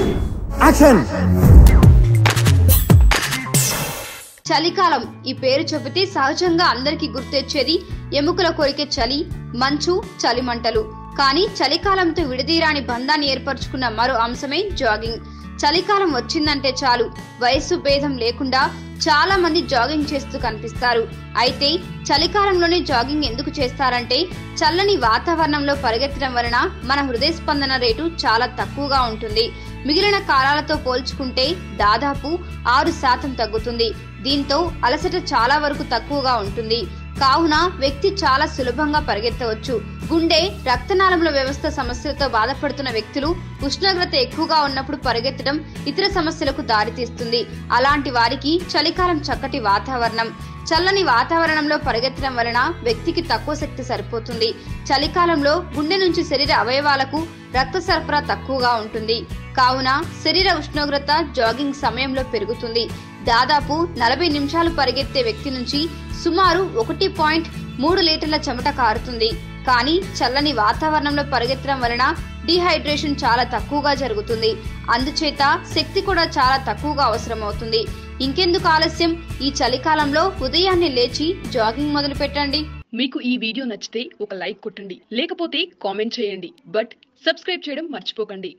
action చలికాలం ఈ పేరు చెబితే సహజంగా అందరికీ గుర్తొచ్చేది ఎముకల కొరికే చలి మంచు చలిమంటలు కానీ చలికాలంతో విడదీరాని బంధాన్ని ఏర్పరచుకున్న మరో అంశమే జాగింగ్ చలికాలం వచ్చిందంటే చాలు వయస్సు భేదం లేకుండా చాలా మంది జాగింగ్ చేస్తూ కనిపిస్తారు అయితే చలికాలంలోనే జాగింగ్ ఎందుకు చేస్తారంటే చల్లని వాతావరణంలో పరిగెత్తడం వలన మన హృదయ స్పందన రేటు చాలా తక్కువగా ఉంటుంది మిగిలిన కాలాలతో పోల్చుకుంటే దాదాపు ఆరు శాతం తగ్గుతుంది దీంతో అలసట చాలా వరకు తక్కువగా ఉంటుంది కావున వ్యక్తి చాలా సులభంగా పరిగెత్తవచ్చు గుండె రక్తనాళముల వ్యవస్థ సమస్యలతో బాధపడుతున్న వ్యక్తులు ఉష్ణోగ్రత ఎక్కువగా ఉన్నప్పుడు పరిగెత్తడం ఇతర సమస్యలకు దారితీస్తుంది అలాంటి వారికి చలికాలం చక్కటి వాతావరణం చల్లని వాతావరణంలో పరిగెత్తడం వలన వ్యక్తికి తక్కువ శక్తి సరిపోతుంది చలికాలంలో గుండె నుంచి శరీర అవయవాలకు రక్త సరఫరా తక్కువగా ఉంటుంది కావున శరీర ఉష్ణోగ్రత జాగింగ్ సమయంలో పెరుగుతుంది దాదాపు నలభై నిమిషాలు పరిగెత్తే వ్యక్తి నుంచి సుమారు ఒకటి పాయింట్ మూడు లీటర్ల చెమట కారుతుంది కానీ చల్లని వాతావరణంలో పరిగెత్తడం వలన డీహైడ్రేషన్ చాలా తక్కువగా జరుగుతుంది అందుచేత శక్తి కూడా చాలా తక్కువగా అవసరమవుతుంది ఇంకెందుకు ఆలస్యం ఈ చలికాలంలో ఉదయాన్నే లేచి జాగింగ్ మొదలు పెట్టండి మీకు ఈ వీడియో నచ్చితే ఒక లైక్ కొట్టండి లేకపోతే కామెంట్ చేయండి బట్ సబ్స్క్రైబ్ చేయడం మర్చిపోకండి